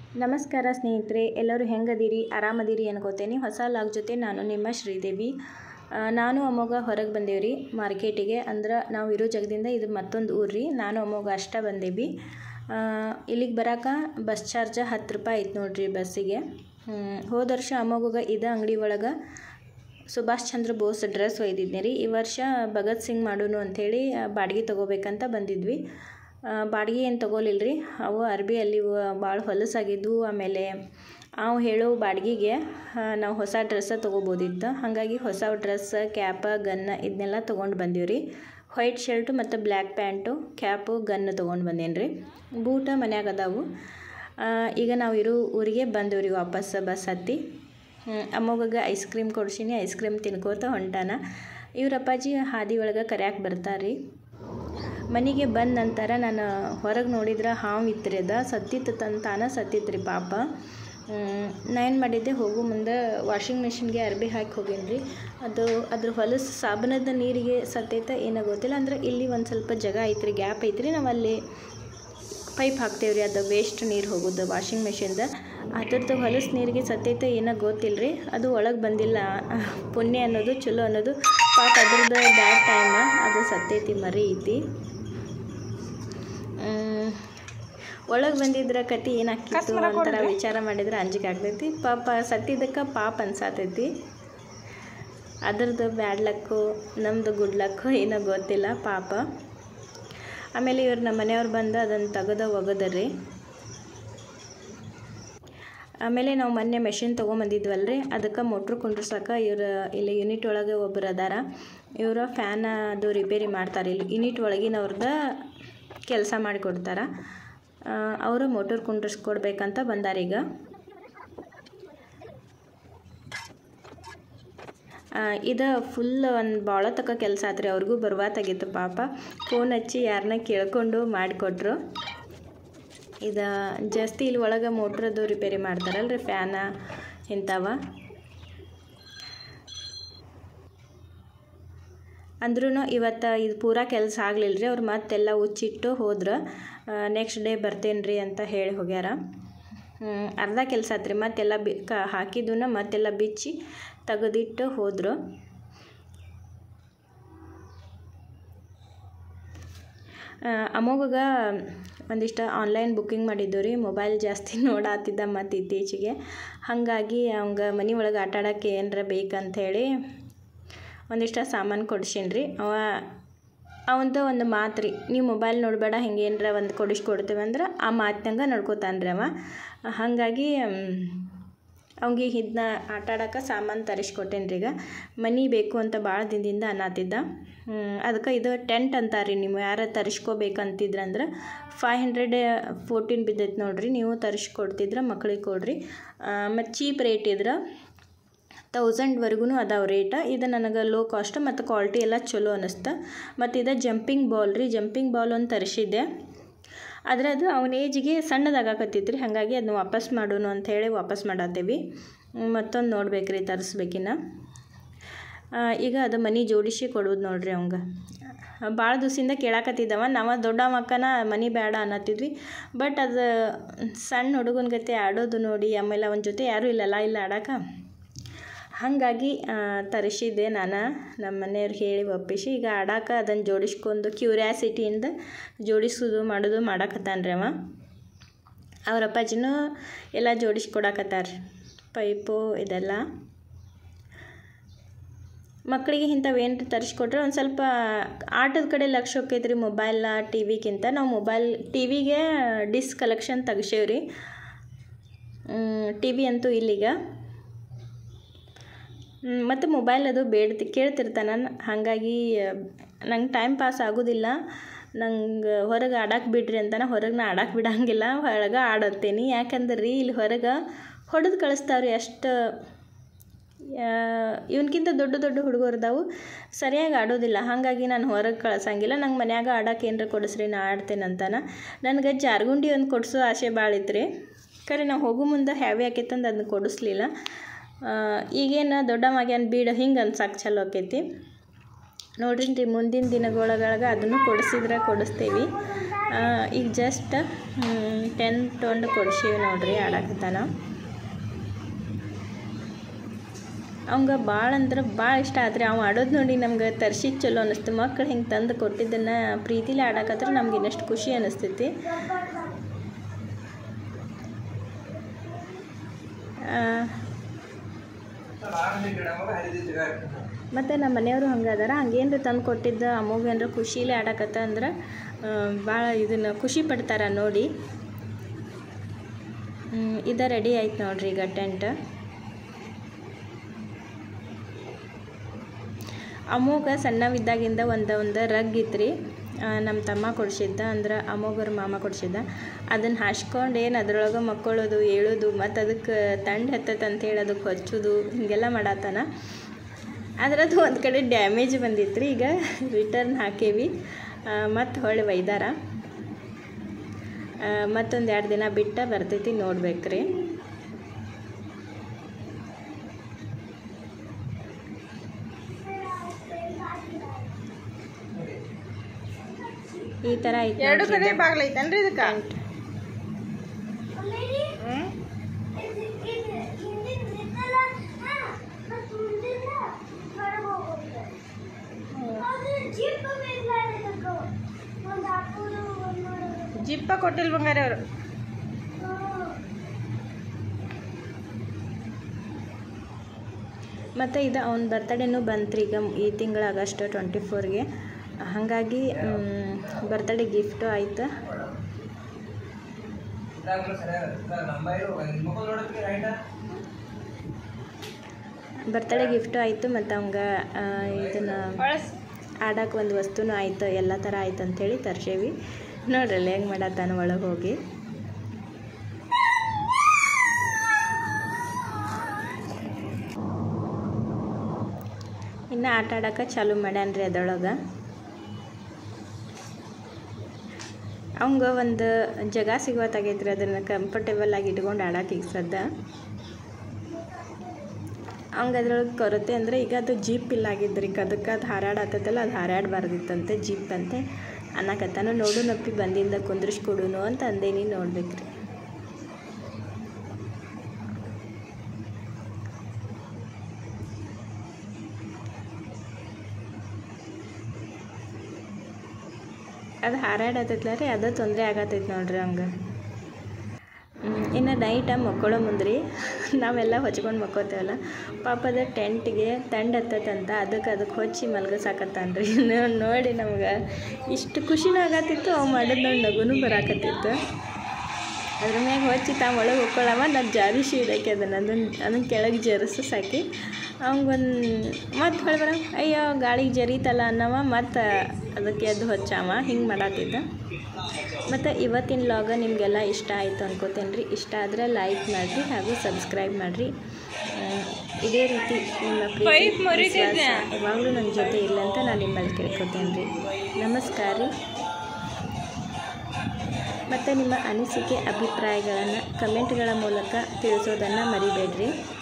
ನಮಸ್ಕಾರ ಸ್ನೇಹಿತರೆ ಎಲ್ಲರೂ ಹೆಂಗದಿರಿ ಆರಾಮದಿರಿ ಅನ್ಕೋತೇನೆ ಹೊಸ ಲಾಗ್ ಜೊತೆ ನಾನು ನಿಮ್ಮ ಶ್ರೀದೇವಿ ಆ, ನಾನು ಅಮ್ಮಗ ಹೊರಗೆ ಬಂದೇವ್ರಿ ಮಾರ್ಕೆಟಿಗೆ ಅಂದ್ರೆ ನಾವು ಇರೋ ಜಾಗದಿಂದ ಇದು ಮತ್ತೊಂದು ಊರು ರೀ ನಾನು ಅಮ್ಮಗ ಅಷ್ಟ ಬಂದೇವಿ ಆ, ಇಲ್ಲಿಗೆ ಬರಾಕ ಬಸ್ ಚಾರ್ಜ ಹತ್ತು ರೂಪಾಯಿ ಐತೆ ನೋಡ್ರಿ ಬಸ್ಸಿಗೆ ಹ್ಮ್, ಹೋದ ವರ್ಷ ಅಮ್ಮಗ ಇದ ಅಂಗಡಿ ಒಳಗೆ ಸುಭಾಷ್ ಚಂದ್ರ ಬೋಸ್ ಡ್ರೆಸ್ ಒಯ್ದಿದ್ದೆ ರೀ ಈ ವರ್ಷ ಭಗತ್ ಸಿಂಗ್ ಮಾಡೋನು ಅಂಥೇಳಿ ಆ, ಬಾಡಿಗೆ ತೊಗೋಬೇಕಂತ ಬಂದಿದ್ವಿ ಆ, ಬಾಡಿಗೆ ಏನು ತೊಗೊಲಿಲ್ಲ ರೀ ಅವು ಅರ್ಬಿ ಅಲ್ಲಿ ಭಾಳ ಹೊಲಸಾಗಿದ್ವು ಆಮೇಲೆ ಅವು ಹೇಳೋ ಬಾಡಿಗೆಗೆ ನಾವು ಹೊಸ ಡ್ರೆಸ್ಸ ತೊಗೋಬೋದಿತ್ತು ಹಾಗಾಗಿ ಹೊಸ ಡ್ರೆಸ್ ಕ್ಯಾಪ ಗನ್ನ ಇದನ್ನೆಲ್ಲ ತೊಗೊಂಡು ಬಂದೀವಿ ರೀ ವೈಟ್ ಶರ್ಟು ಮತ್ತು ಬ್ಲ್ಯಾಕ್ ಪ್ಯಾಂಟು ಕ್ಯಾಪು ಗನ್ ತೊಗೊಂಡು ಬಂದೇನಿ ರೀ ಬೂಟ ಮನ್ಯಾಗ ಅದಾವು ಆ, ಈಗ ನಾವು ಇರೋ ಊರಿಗೆ ಬಂದೇವು ರೀ ವಾಪಸ್ ಬಸ್ ಹತ್ತಿ ಅಮ್ಮಗ ಐಸ್ ಕ್ರೀಮ್ ಕೊಡ್ಸೀನಿ ಐಸ್ ಕ್ರೀಮ್ ತಿನ್ಕೋತ ಹೊಂಟಾನ ಇವ್ರ ಅಪ್ಪಾಜಿ ಹಾದಿ ಒಳಗೆ ಕರ್ಯಾಕೆ ಬರ್ತಾರೆ ರೀ ಮನೆಗೆ ಬಂದ ನಂತರ ನಾನು ಹೊರಗೆ ನೋಡಿದ್ರೆ ಹಾವು ಇತ್ತು ಅದ ಸತ್ತಿತ್ತು ತಂತಾನ ಸತ್ತಿತ್ತು ರೀ ಪಾಪ ಹ್ಮ್, ನಾ ಏನು ಮಾಡಿದ್ದೆ ಹೋಗೋ ಮುಂದೆ ವಾಷಿಂಗ್ ಮಿಷಿನ್ಗೆ ಅರ್ಬಿ ಹಾಕಿ ಹೋಗೀನಿ ರೀ ಅದು ಅದ್ರ ಹೊಲಸು ಸಾಬನದ ನೀರಿಗೆ ಸತ್ತೈತೆ ಏನೋ ಗೊತ್ತಿಲ್ಲ ಅಂದ್ರೆ ಇಲ್ಲಿ ಒಂದು ಸ್ವಲ್ಪ ಜಾಗ ಐತ್ರಿ ಗ್ಯಾಪ್ ಐತ್ರಿ ನಾವು ಅಲ್ಲಿ ಪೈಪ್ ಹಾಕ್ತೇವೆ ರೀ ಅದು ವೇಸ್ಟ್ ನೀರು ಹೋಗೋದು ವಾಷಿಂಗ್ ಮೆಷಿನ್ದ ಅದ್ರದ್ದು ಹೊಲಸು ನೀರಿಗೆ ಸತ್ತೈತೆ ಏನೋ ಗೊತ್ತಿಲ್ಲ ರೀ ಅದು ಒಳಗೆ ಬಂದಿಲ್ಲ ಪುಣ್ಯ ಅನ್ನೋದು ಚಲೋ ಅನ್ನೋದು ಪಾಪ ಅದ್ರದ್ದು ಬ್ಯಾಡ್ ಟೈಮ ಅದು ಸತ್ತೈತಿ ಮರಿ ಐತಿ ಒಳಗೆ ಬಂದಿದ್ರೆ ಕತಿ ಏನಾಕಿತ್ತು ಅಂತಾರ ವಿಚಾರ ಮಾಡಿದ್ರೆ ಅಂಜಿಕೆ ಆಗ್ತೈತಿ ಪಾಪ ಸತ್ತಿದ್ದಕ್ಕೆ ಪಾಪ ಅನ್ಸಾತೈತಿ ಅದ್ರದ್ದು ಬ್ಯಾಡ್ ಲಕ್ಕು ನಮ್ಮದು ಗುಡ್ ಲಕ್ಕು ಏನೋ ಗೊತ್ತಿಲ್ಲ ಪಾಪ ಆಮೇಲೆ ಇವ್ರು ನಮ್ಮ ಮನೆಯವ್ರು ಬಂದು ಅದನ್ನು ತೆಗೆದ ಒಗದ್ರಿ ಆಮೇಲೆ ನಾವು ಮೊನ್ನೆ ಮೆಷಿನ್ ತೊಗೊಂಬಂದಿದ್ವಲ್ಲ ರೀ ಅದಕ್ಕೆ ಮೋಟ್ರ್ ಕುಂಡ್ರಸಕ್ಕೆ ಇವ್ರು ಇಲ್ಲಿ ಯೂನಿಟ್ ಒಳಗೆ ಒಬ್ಬರು ಅದಾರ ಇವರು ಫ್ಯಾನ್ ಅದು ರಿಪೇರಿ ಮಾಡ್ತಾರೆ ಇಲ್ಲಿ ಯೂನಿಟ್ ಒಳಗಿನವ್ರದ್ದು ಕೆಲಸ ಮಾಡಿಕೊಡ್ತಾರೆ ಅವರು ಮೋಟರ್ ಕುಂಡ್ರಿಸ್ಕೊಡ್ಬೇಕಂತ ಬಂದಾರೀಗ ಇದು ಫುಲ್ ಒಂದು ಭಾಳ ತಕ ಕೆಲಸ ಆತ್ರಿ ಅವ್ರಿಗೂ ಬರ್ವಾತಾಗಿತ್ತು ಪಾಪ ಫೋನ್ ಹಚ್ಚಿ ಯಾರನ್ನ ಕೇಳ್ಕೊಂಡು ಮಾಡಿಕೊಟ್ರು ಇದು ಜಾಸ್ತಿ ಇಲ್ಲಿ ಒಳಗೆ ಮೋಟ್ರದ್ದು ರಿಪೇರಿ ಮಾಡ್ತಾರಲ್ರಿ ಫ್ಯಾನ ಇಂಥವ ಅಂದ್ರೂ ಇವತ್ತು ಇದು ಪೂರಾ ಕೆಲಸ ಆಗಲಿಲ್ಲ ರೀ ಅವ್ರು ಮತ್ತೆಲ್ಲ ಉಚ್ಚಿಟ್ಟು ಹೋದ್ರೆ ನೆಕ್ಸ್ಟ್ ಡೇ ಬರ್ತೇನೆ ರೀ ಅಂತ ಹೇಳಿ ಹೋಗ್ಯಾರ ಹ್ಮ್, ಅರ್ಧ ಕೆಲಸ ಆತ್ರಿ ಮತ್ತೆಲ್ಲ ಬಿ ಕ ಹಾಕಿದ್ದನ್ನ ಮತ್ತೆಲ್ಲ ಬಿಚ್ಚಿ ತೆಗೆದಿಟ್ಟು ಹೋದರು ಅಮೋಗ ಒಂದಿಷ್ಟು ಆನ್ಲೈನ್ ಬುಕ್ಕಿಂಗ್ ಮಾಡಿದ್ದು ರೀ ಮೊಬೈಲ್ ಜಾಸ್ತಿ ನೋಡಾತಿದ್ದ ಮತ್ತು ಇತ್ತೀಚೆಗೆ ಹಾಗಾಗಿ ಅವಂಗ ಮನೆ ಒಳಗೆ ಆಟ ಆಡೋಕ್ಕೆ ಏನರ ಬೇಕಂಥೇಳಿ ಒಂದಿಷ್ಟು ಸಾಮಾನು ಕೊಡ್ಸೀನಿ ರೀ ಅವ ಅವಂದು ಒಂದು ಮಾತು ರೀ ನೀವು ಮೊಬೈಲ್ ನೋಡಬೇಡ ಹಿಂಗೆ ಏನರ ಒಂದು ಕೊಡಿಸ್ಕೊಡ್ತೀವಿ ಅಂದ್ರೆ ಆ ಮಾತಿನಂಗೆ ನಡ್ಕೋತಾನೆ ರೀ ಅವ ಹಾಗಾಗಿ ಅವ್ಗೆ ಇದನ್ನ ಆಟ ಆಡೋಕೆ ಸಾಮಾನು ತರಿಸ್ಕೊಟ್ಟೇನಿ ರೀ ಈಗ ಮನಿ ಬೇಕು ಅಂತ ಭಾಳ ದಿನದಿಂದ ಅನ್ನತ್ತಿದ್ದ ಅದಕ್ಕೆ ಇದು ಟೆಂಟ್ ಅಂತಾರೆ ರೀ ನೀವು ಯಾರು ತರಿಸ್ಕೋಬೇಕಂತಿದ್ರಂದ್ರೆ ಫೈವ್ ಹಂಡ್ರೆಡ್ ಫೋರ್ಟೀನ್ ಬಿದ್ದೈತೆ ನೋಡ್ರಿ ನೀವು ತರಿಸ್ಕೊಡ್ತಿದ್ರೆ ಮಕ್ಳಿಗೆ ಕೊಡ್ರಿ ಮತ್ತು ಚೀಪ್ ರೇಟ್ ಇದ್ರೆ ತೌಸಂಡ್ವರೆಗೂ ಅದಾವೆ ರೇಟ ಇದು ನನಗೆ ಲೋ ಕಾಸ್ಟ್ ಮತ್ತು ಕ್ವಾಲಿಟಿ ಎಲ್ಲ ಚಲೋ ಅನ್ನಿಸ್ತು ಮತ್ತು ಇದು ಜಂಪಿಂಗ್ ಬಾಲ್ ರೀ ಜಂಪಿಂಗ್ ಬಾಲ್ ಒಂದು ತರಿಸಿದ್ದೆ ಆದರೆ ಅದು ಅವನ ಏಜಿಗೆ ಸಣ್ಣದಾಗಕತ್ತಿತ್ತು ರೀ ಹಾಗಾಗಿ ಅದನ್ನ ವಾಪಸ್ ಮಾಡೋನು ಅಂಥೇಳಿ ವಾಪಸ್ ಮಾಡತ್ತೇವಿ ಮತ್ತೊಂದು ನೋಡ್ಬೇಕು ರೀ ತರಿಸ್ಬೇಕಿನ್ನ ಆ, ಈಗ ಅದು ಮನೆ ಜೋಡಿಸಿ ಕೊಡೋದು ನೋಡ್ರಿ ಅವಂಗ ಭಾಳ ದಿವಸದಿಂದ ಕೇಳಾಕತ್ತಿದ್ದವ ನಾವು ದೊಡ್ಡ ಮಕ್ಕನ ಮನೆ ಬೇಡ ಅನ್ನತ್ತಿದ್ವಿ ಬಟ್ ಅದು ಸಣ್ಣ ಹುಡುಗನ ಗತೆ ಆಡೋದು ನೋಡಿ ಆಮೇಲೆ ಅವನ ಜೊತೆ ಯಾರೂ ಇಲ್ಲಲ್ಲ ಇಲ್ಲ ಆಡೋಕೆ ಹಾಗಾಗಿ ಆ, ತರಿಸಿದ್ದೆ ನಾನು ನಮ್ಮ ಮನೆಯವ್ರಿಗೆ ಹೇಳಿ ಒಪ್ಪಿಸಿ ಈಗ ಆಡಾಕ ಅದನ್ನು ಜೋಡಿಸ್ಕೊಂಡು ಕ್ಯೂರಿಯಾಸಿಟಿಯಿಂದ ಜೋಡಿಸೋದು ಮಾಡೋದು ಮಾಡಾಕತ್ತಾನ ರೀ ಅವ ಅವ್ರ ಅಪ್ಪಾಜಿನೂ ಎಲ್ಲ ಜೋಡಿಸ್ಕೊಡಾಕತ್ತಾರ ಪೈಪು ಇದೆಲ್ಲ ಮಕ್ಕಳಿಗೆ ಇಂಥವೇನು ತರಿಸ್ಕೊಟ್ರೆ ಒಂದು ಸ್ವಲ್ಪ ಆಟದ ಕಡೆ ಲಕ್ಷ್ಯ ಹೋಗ್ತೈತೆ ರೀ ಮೊಬೈಲ ಟಿ ವಿಗಿಂತ ನಾವು ಮೊಬೈಲ್ ಟಿ ವಿಗೆ ಡಿಸ್ ಕಲೆಕ್ಷನ್ ತೆಗ್ಸೇವ್ರಿ ಟಿ ವಿ ಅಂತೂ ಇಲ್ಲೀಗ ಮತ್ತು ಮೊಬೈಲ್ ಅದು ಬೇಡ್ತಿ ಕೇಳ್ತಿರ್ತಾನೆ ಹಾಗಾಗಿ ನಂಗೆ ಟೈಮ್ ಪಾಸ್ ಆಗೋದಿಲ್ಲ ನಂಗೆ ಹೊರಗೆ ಆಡಕ್ಕೆ ಬಿಡ್ರಿ ಅಂತಾನೆ ಹೊರಗೆ ನಾ ಆಡಕ್ಕೆ ಬಿಡಂಗಿಲ್ಲ ಹೊರಗೆ ಆಡತ್ತೇನೆ ಯಾಕಂದ್ರೆ ರೀ ಇಲ್ಲಿ ಹೊರಗೆ ಹೊಡೆದು ಕಳಿಸ್ತಾವ್ರಿ ಅಷ್ಟು ಇವನ್ಕಿಂತ ದೊಡ್ಡ ದೊಡ್ಡ ಹುಡುಗರು ಅದಾವು ಸರಿಯಾಗಿ ಆಡೋದಿಲ್ಲ ಹಾಗಾಗಿ ನಾನು ಹೊರಗೆ ಕಳ್ಸಂಗಿಲ್ಲ ನಂಗೆ ಮನ್ಯಾಗ ಆಡಕ್ಕೆ ಏನರ ಕೊಡಿಸ್ರಿ ನಾ ಆಡ್ತೇನೆ ಅಂತಾನೆ ನನಗೆ ಜಾರ್ಗುಂಡಿ ಒಂದು ಕೊಡಿಸೋ ಆಸೆ ಭಾಳ ಇತ್ತು ರೀ ಖರೆ ನಾವು ಹೋಗೋ ಮುಂದೆ ಹ್ಯಾವಿ ಆಕೈತಂದು ಅದನ್ನ ಕೊಡಿಸ್ಲಿಲ್ಲ ಈಗೇನು ದೊಡ್ಡ ಮಗೇನು ಬೀಡು ಹಿಂಗೆ ಅನ್ಸಕ್ಕೆ ಚಲೋ ಆಕೈತಿ ನೋಡ್ರಿ ರೀ ಮುಂದಿನ ದಿನಗಳೊಳಗೆ ಅದನ್ನು ಕೊಡಿಸಿದ್ರೆ ಕೊಡಿಸ್ತೀವಿ ಈಗ ಜಸ್ಟ್ ಟೆನ್ ತೊಂಡು ಕೊಡ್ಸೀವಿ ನೋಡ್ರಿ ಆಡಕತ್ತಾನ ಅವಂಗೆ ಭಾಳ ಅಂದ್ರೆ ಭಾಳ ಇಷ್ಟ ಆದ್ರೆ ಅವ ಆಡೋದು ನೋಡಿ ನಮ್ಗೆ ತರ್ಸಿದ್ ಚಲೋ ಅನ್ನಿಸ್ತು ಮಕ್ಳು ಹಿಂಗೆ ತಂದು ಕೊಟ್ಟಿದ್ದನ್ನು ಪ್ರೀತಿಲಿ ಆಡಕತ್ರ ನಮ್ಗೆ ಇನ್ನಷ್ಟು ಖುಷಿ ಅನ್ನಿಸ್ತೈತಿ ಮತ್ತು ನಮ್ಮ ಮನೆಯವರು ಹಂಗೆ ಅದಾರ ಹಂಗೇನ್ರ ತಂದು ಕೊಟ್ಟಿದ್ದ ಅಮ್ಮಗೆ ಏನಾರ ಖುಷಿಲೇ ಆಡಕತ್ತ ಅಂದ್ರೆ ಭಾಳ ಇದನ್ನು ಖುಷಿ ಪಡ್ತಾರ ನೋಡಿ ಇದು ರೆಡಿ ಆಯ್ತು ನೋಡ್ರಿ ಈಗ ಟೆಂಟ್ ಅಮ್ಮಗ ಸಣ್ಣವಿದ್ದಾಗಿಂದ ಒಂದು ಒಂದು ರಗ್ ಇತ್ತು ನಮ್ಮ ತಮ್ಮ ಕೊಡ್ಸಿದ್ದ ಅಂದ್ರೆ ಅಮ್ಮೋಗರ ಮಾಮ ಕೊಡ್ಸಿದ್ದ ಅದನ್ನು ಹಾಸ್ಕೊಂಡು ಏನು ಅದ್ರೊಳಗೆ ಮಕ್ಕೊಳ್ಳೋದು ಏಳೋದು ಮತ್ತು ಅದಕ್ಕೆ ತಂಡ ಹತ್ತತ್ತೆ ಅಂತೇಳಿ ಅದಕ್ಕೆ ಹಚ್ಚೋದು ಹೀಗೆಲ್ಲ ಮಾಡತ್ತಾನ ಅದ್ರದ್ದು ಒಂದು ಕಡೆ ಡ್ಯಾಮೇಜ್ ಬಂದಿತ್ತು ರೀ ಈಗ ರಿಟರ್ನ್ ಹಾಕೇವಿ ಮತ್ತು ಹೊಳ್ಳಿ ಒಯ್ದಾರ ಮತ್ತೊಂದು ಎರಡು ದಿನ ಬಿಟ್ಟ ಬರ್ತೈತಿ ನೋಡ್ಬೇಕ್ರಿ ಈ ಥರ ಐತೆ ಎರಡು ನೋಡ್ರಿ ಕಡೆ ಇದು ಬಾಗ್ಲ ಐತನ್ರಿ ಇದಕ್ಕೆ ಟೆಂಟ್. ಹ್ಮ್ ಜಿಪ್ಪ ಕೊಟ್ಟಿಲ್ ಬಂಗಾರಿ ಅವರು ಮತ್ತು ಇದು ಅವ್ನ ಬರ್ತಡೇನೂ ಬಂತ್ರಿ ಈಗ ಈ ತಿಂಗಳ ಆಗಸ್ಟ್ ಟ್ವೆಂಟಿ ಫೋರ್ಗೆ ಹಾಗಾಗಿ ಬರ್ತಡೇ ಗಿಫ್ಟು ಆಯ್ತು ಬರ್ತಡೇ ಗಿಫ್ಟು ಆಯಿತು ಮತ್ತು ಅವಂಗೆ ಇದನ್ನು ಆಡಕ್ಕೆ ಒಂದು ವಸ್ತುನೂ ಆಯ್ತು ಎಲ್ಲ ಥರ ಆಯ್ತು ಅಂಥೇಳಿ ತರ್ಸೇವಿ ನೋಡ್ರಲ್ಲ ಹೆಂಗೆ ಮಾಡತ್ತಾನ ಒಳಗೆ ಹೋಗಿ ಇನ್ನು ಆಟ ಆಡಕ್ಕೆ ಚಾಲು ಮಾಡ್ಯಾನ್ರಿ ಅದ್ರೊಳಗೆ ಅವಂಗ ಒಂದು ಜಗ ಸಿಗೋತ್ತಾಗೈತ್ರಿ ಅದನ್ನು ಕಂಫರ್ಟೇಬಲ್ ಆಗಿ ಇಟ್ಕೊಂಡು ಆಡಕ್ಕೆ ಈಗ ಸದ್ದ ಅವಂಗೆ ಅದ್ರೊಳಗೆ ಕೊರತೆ ಅಂದರೆ ಈಗ ಅದು ಜೀಪ್ ಇಲ್ಲ ಆಗಿದ್ರಿ ಅದಕ್ಕೆ ಅದು ಹಾರಾಡತ್ತಲ್ಲ ಅದು ಹಾರಾಡಬಾರ್ದಿತ್ತಂತೆ ಜೀಪ್ ಅಂತೆ ಅನ್ನಕತ್ತಾನು ನೋಡು ನಪ್ಪಿ ಬಂದಿಂದ ಕುಂದ್ರಿಸ್ಕೊಡುನು ಅಂತ ಅಂದೇನಿ ನೋಡ್ಬೇಕ್ರಿ ಅದು ಹಾರಾಡತ್ತೈತ್ಲ ರೀ ಅದು ತೊಂದರೆ ಆಗತ್ತೈತೆ ನೋಡ್ರಿ ಹಂಗೆ ಇನ್ನು ನೈಟ ಮಕ್ಕಳೋ ಮುಂದ್ರಿ ನಾವೆಲ್ಲ ಹೊಚ್ಕೊಂಡು ಮಕ್ಕೋತೇವಲ್ಲ ಪಾಪದ ಟೆಂಟ್ಗೆ ತಂಡ ಹತ್ತತ್ತಂತ ಅದಕ್ಕೆ ಅದಕ್ಕೆ ಹೊಚ್ಚಿ ಮಲ್ಗಸಾಕತ್ತಾನ್ರಿ ನೋಡಿ ನಮ್ಗೆ ಇಷ್ಟು ಖುಷಿನೂ ಆಗತ್ತಿತ್ತು ಅವು ಮಾಡಿದ್ ನೋಡಿ ನಗುನೂ ಬರಾಕತ್ತಿತ್ತು ಅದ್ರ ಮ್ಯಾಗ ಹೊಚ್ಚಿ ತಾ ಒಳಗೆ ಹೋಗ್ಕೊಳ್ಳವ ನಾನು ಜಾರಿಸಿ ಇಡಕ್ಕೆ ಅದನ್ನು ಅದನ್ನು ಅದನ್ನು ಕೆಳಗೆ ಜರಿಸು ಸಾಕಿ ಅವಂಗೊಂದು ಮತ್ತೆ ಹೊಳೆ ಬರ ಅಯ್ಯೋ ಗಾಳಿಗೆ ಜರೀತಲ್ಲ ಅನ್ನವ ಮತ್ತು ಅದಕ್ಕೆ ಎದ್ದು ಹೊಚ್ಚಾವ ಹಿಂಗೆ ಮಾಡತ್ತಿದ್ದ ಮತ್ತು ಇವತ್ತಿನ ಲಾಗ ನಿಮಗೆಲ್ಲ ಇಷ್ಟ ಆಯಿತು ಅನ್ಕೋತೇನೆ ರೀ ಇಷ್ಟ ಆದರೆ ಲೈಕ್ ಮಾಡಿರಿ ಹಾಗೂ ಸಬ್ಸ್ಕ್ರೈಬ್ ಮಾಡಿರಿ ಇದೇ ರೀತಿ ನಿಮ್ಮ ಪ್ರೀತಿ ಪೈಪ್ ಮುರಿತೈತೆ. ವಿಶ್ವಾಸ ಯಾವಾಗಲೂ ನನ್ನ ಜೊತೆ ಇಲ್ಲ ಅಂತ ನಾನು ನಿಮ್ಮಲ್ಲಿ ಕೇಳ್ಕೊತೇನೆ ರೀ ನಮಸ್ಕಾರ ರೀ ಮತ್ತು ನಿಮ್ಮ ಅನಿಸಿಕೆ ಅಭಿಪ್ರಾಯಗಳನ್ನು ಕಮೆಂಟ್ಗಳ ಮೂಲಕ ತಿಳಿಸೋದನ್ನು ಮರಿಬೇಡ್ರಿ